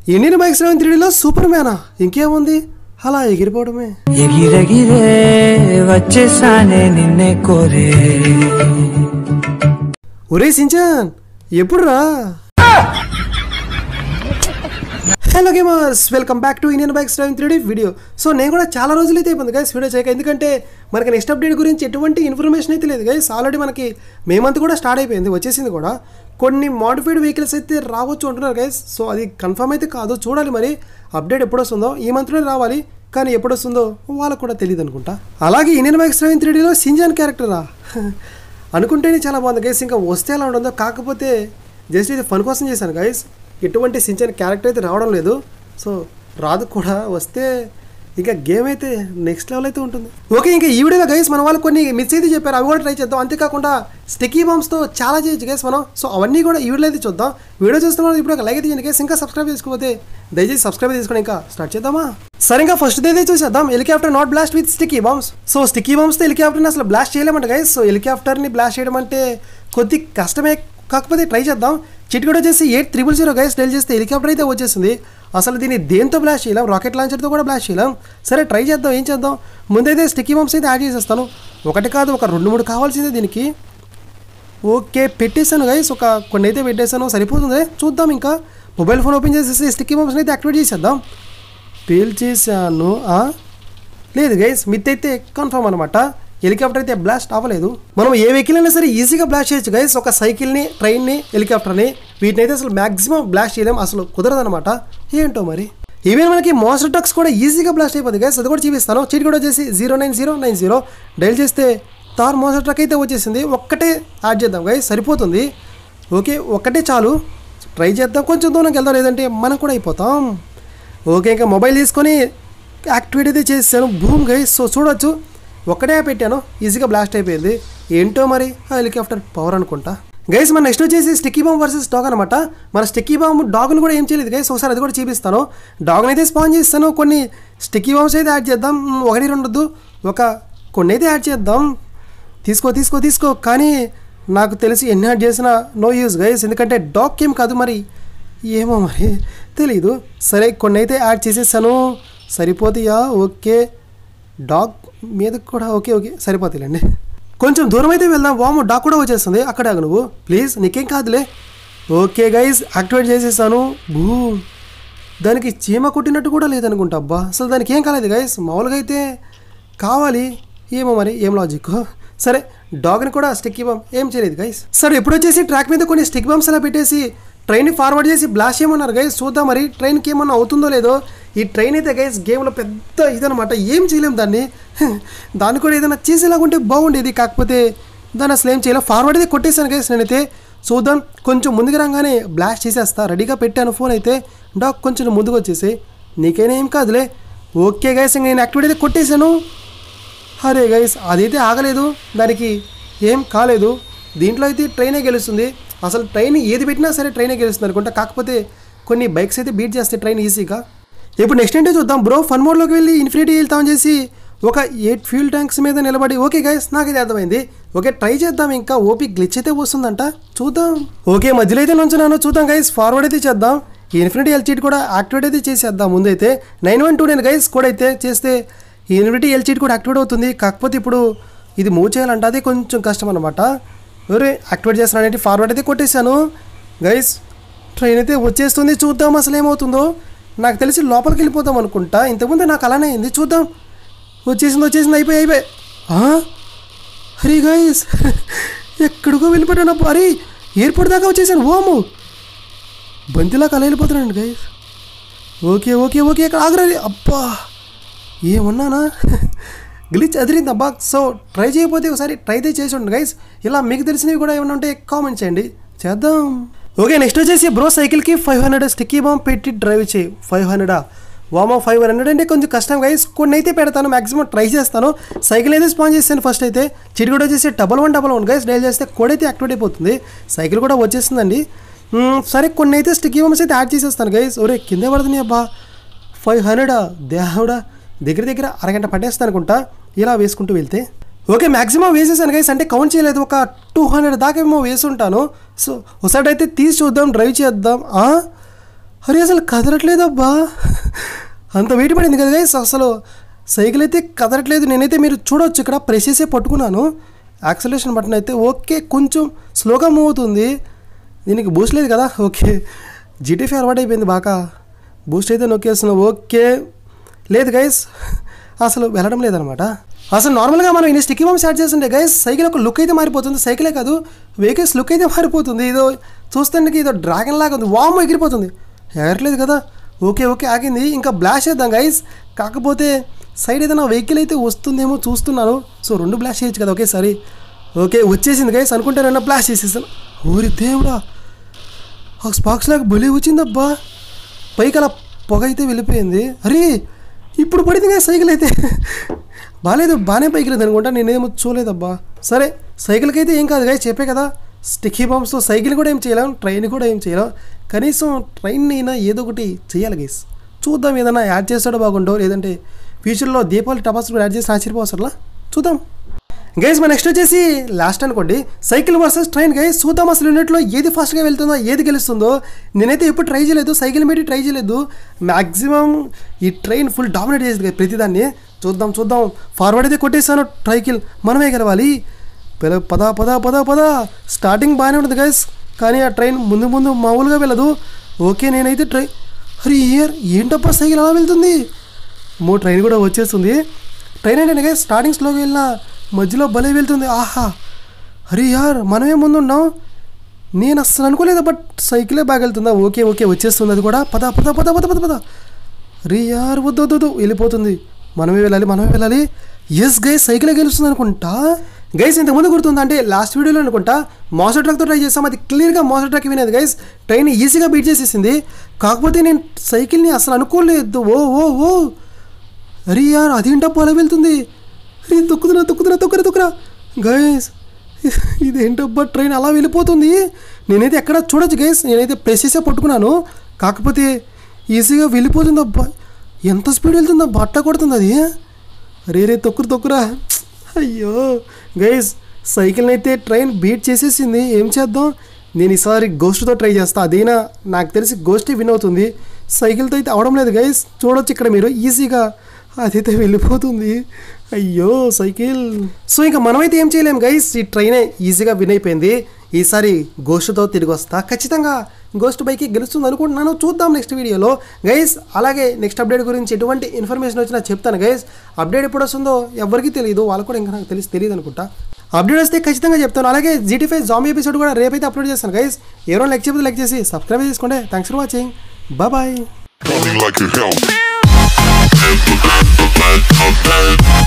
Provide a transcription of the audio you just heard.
Indian bike seven త్రీడీలో super మ్యానా ఇంకేముంది అలా ఎగిరిపోవడమే ఎగిరెగిరే వచ్చేసానే నిన్నే కోరే ఒరే సించాన్ ఎప్పుడు రా hello gamers welcome back to Indian bikes driving three video so నేను కూడా చాలా రోజులైతే అయిపోయింది గైస్ వీడియో చేయక ఎందుకంటే మనకి నెక్స్ట్ అప్డేట్ గురించి ఎటువంటి ఇన్ఫర్మేషన్ అయితే లేదు గైస్ ఆల్రెడీ మనకి మేమంతా కూడా స్టార్ట్ అయిపోయింది వచ్చేసింది కూడా కొన్ని మాడిఫైడ్ వెహికల్స్ అయితే రావచ్చు అంటున్నారు గైస్ సో అది కన్ఫర్మ్ అయితే కాదు చూడాలి మరి అప్డేట్ ఎప్పుడు వస్తుందో ఈ మంత్లోనే రావాలి కానీ ఎప్పుడు వస్తుందో వాళ్ళకు కూడా తెలియదు అనుకుంటా అలాగే ఇండియన్ బైక్స్ డ్రైవింగ్ త్రీడీలో సింజాన్ క్యారెక్టరా అనుకుంటేనే చాలా బాగుంది గైస్ ఇంకా వస్తే ఎలా ఉంటుందో కాకపోతే జస్ట్ ఇది ఫన్ కోసం చేశాను గైస్ ఎటువంటి సించని క్యారెక్టర్ అయితే రావడం లేదు సో రాదు కూడా వస్తే ఇంకా గేమ్ అయితే నెక్స్ట్ లెవెల్ అయితే ఉంటుంది ఓకే ఇంకా ఈ వీడియోలో గైస్ మన వాళ్ళు కొన్ని మిస్ అయితే చెప్పారు అవి కూడా ట్రై చేద్దాం అంతేకాకుండా స్టిక్కీ బాంబ్స్తో చాలా చేయొచ్చు గైస్ మనం సో అవన్నీ కూడా ఈ వీడియో అయితే చూద్దాం వీడియో చూస్తున్న ఇప్పుడు ఒక లైక్ అయితే చేయండి గైస్ ఇంకా సబ్స్క్రైబ్ చేసుకోకపోతే దయచేసి సబ్స్క్రైబ్ చేసుకొని ఇంకా స్టార్ట్ చేద్దామా సరే ఇంకా ఫస్ట్ అయితే చూసేద్దాం helicopter not blast with sticky bombs so sticky బాంబ్స్తో హెలికాప్టర్ని అసలు బ్లాస్ట్ చేయలేమంట గైస్ సో హెలికాప్టర్ని బ్లాస్ట్ చేయడం అంటే కొద్ది కష్టమే కాకపోతే ట్రై చేద్దాం చిటికడ వచ్చేసి eight triple zero guys dial చేస్తే హెలికాప్టర్ అయితే వచ్చేసింది అసలు దీన్ని దేంతో బ్లాస్ట్ చేయలేం రాకెట్ లాంచర్తో కూడా బ్లాస్ట్ చేయలేం సరే ట్రై చేద్దాం ఏం చేద్దాం ముందైతే స్టిక్కీ బాంబ్స్ అయితే యాడ్ చేసేస్తాను ఒకటి కాదు ఒక రెండు మూడు కావాల్సిందే దీనికి ఓకే పెట్టేశాను గైస్ ఒక కొన్ని అయితే పెట్టేశాను సరిపోతుంది చూద్దాం ఇంకా మొబైల్ ఫోన్ ఓపెన్ చేసేసి స్టిక్కీ బాంబ్స్ని అయితే యాక్టివేట్ చేసేద్దాం పేల్ చేశాను ఆ? లేదు గైస్ మిత్ అయితే కన్ఫర్మ్ అనమాట హెలికాప్టర్ అయితే బ్లాస్ట్ అవ్వలేదు మనం ఏ వెహికల్ అయినా సరే ఈజీగా బ్లాస్ట్ చేయొచ్చు గైస్ ఒక సైకిల్ని ట్రైన్ని హెలికాప్టర్ని వీటిని అయితే అసలు మాక్సిమం బ్లాస్ట్ చేయలేం అసలు కుదరదు అనమాట ఏంటో మరి ఈవెన్ మనకి మోస్టర్ ట్రక్స్ కూడా ఈజీగా బ్లాస్ట్ అయిపోతుంది గైస్ అది కూడా చూపిస్తాను చీట్ కూడా వచ్చేసి zero nine zero nine zero dial చేస్తే తార్ మోస్టర్ ట్రక్ అయితే వచ్చేసింది ఒక్కటే యాడ్ చేద్దాం గైస్ సరిపోతుంది ఓకే ఒక్కటే చాలు ట్రై చేద్దాం కొంచెం దూరంకి వెళ్దాం లేదంటే మనం కూడా అయిపోతాం ఓకే ఇంకా మొబైల్ తీసుకొని యాక్టివేట్ అయితే చేసాను భూమ్ గైస్ సో చూడొచ్చు ఒక్కటే పెట్టాను ఈజీగా బ్లాస్ట్ అయిపోయింది ఏంటో మరి ఆ హెలికాప్టర్ పవర్ అనుకుంటా గైస్ మన నెక్స్ట్ వచ్చేసి స్టిక్కీ బాంబ్ వర్సెస్ డాగ్ అనమాట మన స్టిక్కీ బాంబ్ డాగ్ను కూడా ఏం చేయలేదు గైస్ ఒకసారి అది కూడా చూపిస్తాను డాగ్ని అయితే స్పాన్ చేస్తాను కొన్ని స్టిక్కీ బాంబ్స్ అయితే యాడ్ చేద్దాం మ్, ఒకటి రెండు వద్దు ఒక కొన్ని అయితే యాడ్ చేద్దాం తీసుకో తీసుకో తీసుకో కానీ నాకు తెలిసి ఎన్ని యాడ్ చేసినా నో యూస్ గైస్ ఎందుకంటే డాగ్ ఏం కాదు మరి ఏమో మరి తెలీదు సరే కొన్ని అయితే యాడ్ చేసేసాను సరిపోతాయా ఓకే డాగ్ మీద కూడా ఓకే ఓకే సరిపోతాయిలేండి కొంచెం దూరం అయితే వెళ్దాం వాము డాగ్ కూడా వచ్చేస్తుంది అక్కడ ఆగు నువ్వు ప్లీజ్ నీకేం కాదులే ఓకే గైస్ యాక్టివేట్ చేసేసాను భూ దానికి చీమ కొట్టినట్టు కూడా లేదనుకుంటా అబ్బా అసలు దానికి ఏం కాలేదు గైస్ మామూలుగా అయితే కావాలి ఏమో మరి ఏం లాజిక్ సరే డాగ్ని కూడా స్టిక్ బాంబ్ ఏం చేయలేదు గైస్ సరే ఎప్పుడు వచ్చేసి ట్రాక్ మీద కొన్ని స్టిక్ బాంబ్స్ అలా పెట్టేసి ట్రైన్ ఫార్వర్డ్ చేసి బ్లాస్ట్ చేయమన్నారు గైస్ చూద్దాం మరి ట్రైన్కి ఏమన్నా అవుతుందో లేదో ఈ ట్రైన్ అయితే గైస్ గేమ్లో పెద్ద ఇదనమాట ఏం చేయలేం దాన్ని దాన్ని కూడా ఏదైనా చేసేలాగుంటే బాగుండేది కాకపోతే దాన్ని అసలు ఏం చేయలేం ఫార్వర్డ్ అయితే కొట్టేశాను గైస్ నేనైతే చూద్దాం కొంచెం ముందుకు రాగానే బ్లాస్ట్ చేసేస్తా రెడీగా పెట్టాను ఫోన్ అయితే డాక్ కొంచెం ముందుకు వచ్చేసి నీకైనా ఏం కాదులే ఓకే గైస్ ఇంకా నేను యాక్టివేట్ అయితే కొట్టేశాను అరే గైస్ అదైతే ఆగలేదు దానికి ఏం కాలేదు దీంట్లో అయితే ట్రైనే గెలుస్తుంది అసలు ట్రైన్ ఏది పెట్టినా సరే ట్రైనే గెలుస్తుంది అనుకుంటా కాకపోతే కొన్ని బైక్స్ అయితే బీట్ చేస్తాయి ట్రైన్ ఈజీగా ఇప్పుడు నెక్స్ట్ ఏంటో చూద్దాం బ్రో ఫన్ మోడ్లోకి వెళ్ళి ఇన్ఫినిటీ వెళ్తామని చేసి ఒక ఎయిట్ ఫ్యూల్ ట్యాంక్స్ మీద నిలబడి ఓకే గైస్ నాకు ఇది అర్థమైంది ఓకే ట్రై చేద్దాం ఇంకా ఓపీ గ్లిచ్ అయితే వస్తుందంట చూద్దాం ఓకే మధ్యలో అయితే నుంచున్నాను చూద్దాం గైస్ ఫార్వర్డ్ అయితే చేద్దాం ఈ ఇన్ఫినిటీ ఎల్చీట్ కూడా యాక్టివేట్ అయితే చేసేద్దాం ముందైతే nine one two nine guys కూడా అయితే చేస్తే ఈ ఇన్ఫినిటీ ఎల్చీట్ కూడా యాక్టివేట్ అవుతుంది కాకపోతే ఇప్పుడు ఇది మూవ్ చేయాలంటే అదే కొంచెం కష్టం అనమాట ఎవరే యాక్టివేట్ చేస్తున్నానంటే ఫార్వర్డ్ అయితే కొట్టేశాను గైస్ ట్రైన్ అయితే వచ్చేస్తుంది చూద్దాం అసలు ఏమవుతుందో నాకు తెలిసి లోపలికి వెళ్ళిపోతాం అనుకుంటా ఇంతకుముందే నాకు అలానే అయింది చూద్దాం వచ్చేసింది వచ్చేసింది అయిపోయి అయిపోయి ఆ? అరే గైస్ ఎక్కడికో వెళ్ళిపోయాను అబ్బా అరే ఎయిర్పోర్ట్ దాకా వచ్చేసాను ఓము బంతిలా కల వెళ్ళిపోతున్నాను గైస్ ఓకే ఓకే ఓకే ఇక్కడ ఆగరా అబ్బా ఏమన్నానా గ్లిచ్ అదిరింది అబ్బా సో ట్రై చేయకపోతే ఒకసారి ట్రై అయితే చేసి ఉండండి గైస్ ఇలా మీకు తెలిసినవి కూడా ఏమైనా ఉంటే కామెంట్ చేయండి చేద్దాం ఓకే నెక్స్ట్ వచ్చేసి బ్రో సైకిల్కి ఫైవ్ హండ్రెడ్ స్టిక్కీ బాంబ్ పెట్టి డ్రైవ్ చేయి ఫైవ్ హండ్రెడా వామో ఫైవ్ హండ్రెడ్ అంటే కొంచెం కష్టం గైస్ కొన్ని అయితే పెడతాను మాక్సిమం ట్రై చేస్తాను సైకిల్ అయితే స్పాన్ చేస్తాను ఫస్ట్ అయితే చిటి కూడా వచ్చేసి double one double one guys dial చేస్తే కోడ్ అయితే యాక్టివేట్ అయిపోతుంది సైకిల్ కూడా వచ్చేస్తుందండి మ్మ్, సరే కొన్ని అయితే స్టిక్కీ బాంబ్స్ అయితే యాడ్ చేసేస్తాను గైస్ ఒరే కింద పడుతుంది అబ్బా ఫైవ్ హండ్రెడా దేవుడా దగ్గర దగ్గర అరగంట పట్టేస్తాను అనుకుంటా ఇలా వేసుకుంటూ వెళ్తే ఓకే మ్యాక్సిమం వేసేసాను గైస్ అంటే కౌంట్ చేయలేదు ఒక టూ హండ్రెడ్ దాకా ఏమో వేసుంటాను సో ఒకసారి అయితే తీసి చూద్దాం డ్రైవ్ చేద్దాం ఆ? అరే అసలు కదలట్లేదబ్బా అంత వెయిట్ పడింది కదా గైస్ అసలు సైకిల్ అయితే కదలట్లేదు నేనైతే మీరు చూడొచ్చు ఇక్కడ ప్రెస్ చేసే పట్టుకున్నాను యాక్సలేషన్ బటన్ అయితే ఓకే కొంచెం స్లోగా మూవ్ అవుతుంది దీనికి బూస్ట్ లేదు కదా ఓకే జీటీఫీ అలవాటు అయిపోయింది బాగా బూస్ట్ అయితే నొక్కేస్తున్నాం ఓకే లేదు గైస్ అసలు వెళ్ళడం లేదనమాట అసలు నార్మల్గా మనం ఇన్ని స్టిక్కీ బాంబ్స్ యాడ్ చేస్తుంటే గైస్ సైకిల్ ఒక లుక్ అయితే మారిపోతుంది సైకిలే కాదు వెహికల్స్ లుక్ అయితే మారిపోతుంది ఏదో చూస్తానికి ఏదో డ్రాగన్ లాగా ఉంది వామ్ ఎగిరిపోతుంది ఎగరట్లేదు కదా ఓకే ఓకే ఆగింది ఇంకా బ్లాష్ చేద్దాం గైస్ కాకపోతే సైడ్ ఏదైనా వెహికల్ అయితే వస్తుందేమో చూస్తున్నాను సో రెండు బ్లాష్ చేయొచ్చు కదా ఒకేసారి ఓకే వచ్చేసింది గైస్ అనుకుంటే రెండు బ్లాష్ చేసేసాను ఊరి దేవుడా ఆ స్పాక్స్ లాగా బలి వచ్చిందబ్బా పైకి అలా పొగ అయితే వెళ్ళిపోయింది అరే ఇప్పుడు పడింది కదా సైకిల్ అయితే బాగాలేదు బాగానే పైకి లేదు అనుకుంటా నేనేమో చూడలేదబ్బా సరే సైకిల్కి అయితే ఏం కాదు గాయ చెప్పే కదా స్టిక్కీ బాంబ్స్తో సైకిల్ కూడా ఏం చేయలేం ట్రైన్ కూడా ఏం చేయలేం కనీసం ట్రైన్ అయినా ఏదో ఒకటి చేయాలి గైస్ చూద్దాం ఏదైనా యాడ్ చేస్తాడో బాగుండో లేదంటే ఫ్యూచర్లో దీపావళి టపాస్ కూడా యాడ్ చేసి ఆశ్చర్యపోవసర్లా చూద్దాం గైస్ మన నెక్స్ట్ వచ్చేసి లాస్ట్ అనుకోండి సైకిల్ వర్సెస్ ట్రైన్ గైస్ చూద్దాం అసలు యూనిట్లో ఏది ఫాస్ట్గా వెళ్తుందో ఏది గెలుస్తుందో నేనైతే ఎప్పుడు ట్రై చేయలేదు సైకిల్ మీద ట్రై చేయలేదు మ్యాక్సిమం ఈ ట్రైన్ ఫుల్ డామినేట్ చేసింది కదా ప్రతిదాన్ని చూద్దాం చూద్దాం ఫార్వర్డ్ అయితే కొట్టేసాను ట్రైకిల్ మనమే గెలవాలి పిల పద పద పద పద స్టార్టింగ్ బాగానే ఉంటుంది గైస్ కానీ ఆ ట్రైన్ ముందు ముందు మామూలుగా వెళ్ళదు ఓకే నేనైతే ట్రై అరే ఇయర్ ఏంటప్పా సైకిల్ అలా వెళ్తుంది మో ట్రైన్ కూడా వచ్చేస్తుంది ట్రైన్ ఏంటంటే స్టార్టింగ్ స్లోగా వెళ్ళిన మధ్యలో భలే వెళ్తుంది ఆహా అరే యార్ మనమే ముందు ఉన్నాం నేను అస్సలు అనుకోలేదు బట్ సైకిలే బాగా వెళ్తుందా ఓకే ఓకే వచ్చేస్తుంది అది కూడా పద పద పద పద పద పద అరే యార్ వద్దు వద్దు వద్దు వెళ్ళిపోతుంది మనమే వెళ్ళాలి మనమే వెళ్ళాలి ఎస్ గైస్ సైకిలే గెలుస్తుంది అనుకుంటా గైస్ ఇంతకుముందు గుర్తుందా అంటే లాస్ట్ వీడియోలో అనుకుంటా మోసర్ ట్రక్తో ట్రై చేస్తాం అది క్లియర్గా మోసర్ ట్రక్ వినేది గైస్ ట్రైన్ ఈజీగా బీట్ చేసేసింది కాకపోతే నేను సైకిల్ని అసలు అనుకోలేదు ఓ ఓ ఓ అరే యార్ అదేంటప్ప అలా వెళ్తుంది అరే తొక్కుతున్నా తొక్కుతున్నా తొక్కరా తొక్కరా గైస్ ఇదేంటబ్బా ట్రైన్ అలా వెళ్ళిపోతుంది నేనైతే ఎక్కడ చూడొచ్చు గైస్ నేనైతే ప్రెస్ చేసే పట్టుకున్నాను కాకపోతే ఈజీగా వెళ్ళిపోతుంది అబ్బా ఎంత స్పీడ్ వెళ్తుందో బట్ట కొడుతుంది అది అరే రే తొక్కురు తొక్కురా అయ్యో గైస్ సైకిల్ని అయితే ట్రైన్ బీట్ చేసేసింది ఏం చేద్దాం నేను ఈసారి గోస్ట్తో ట్రై చేస్తా అదైనా నాకు తెలిసి గోస్టే విన్ అవుతుంది సైకిల్తో అయితే అవడం లేదు గైస్ చూడొచ్చు ఇక్కడ మీరు ఈజీగా అదైతే వెళ్ళిపోతుంది అయ్యో సైకిల్ సో ఇంకా మనమైతే ఏం చేయలేం గైస్ ఈ ట్రైనే ఈజీగా విన్ అయిపోయింది ఈసారి గోస్ట్తో తిరిగి వస్తా ఖచ్చితంగా గోస్ట్ బైక్ గెలుస్తుంది అనుకుంటున్నాను చూద్దాం నెక్స్ట్ వీడియోలో గైస్ అలాగే నెక్స్ట్ అప్డేట్ గురించి ఎటువంటి ఇన్ఫర్మేషన్ వచ్చినా చెప్తాను గైస్ అప్డేట్ ఎప్పుడు వస్తుందో ఎవరికి తెలియదు వాళ్ళకు కూడా ఇంకా నాకు తెలిసి తెలియదు అనుకుంటా అప్డేట్ వస్తే ఖచ్చితంగా చెప్తాను అలాగే జీటీ ఫైవ్ జాంబీ ఎపిసోడ్ కూడా రేపైతే అప్లోడ్ చేస్తాను గైస్ ఎవరో లైక్ చెప్పి లైక్ చేసి సబ్స్క్రైబ్ చేసుకోండి thanks for watching bye Running like a hell.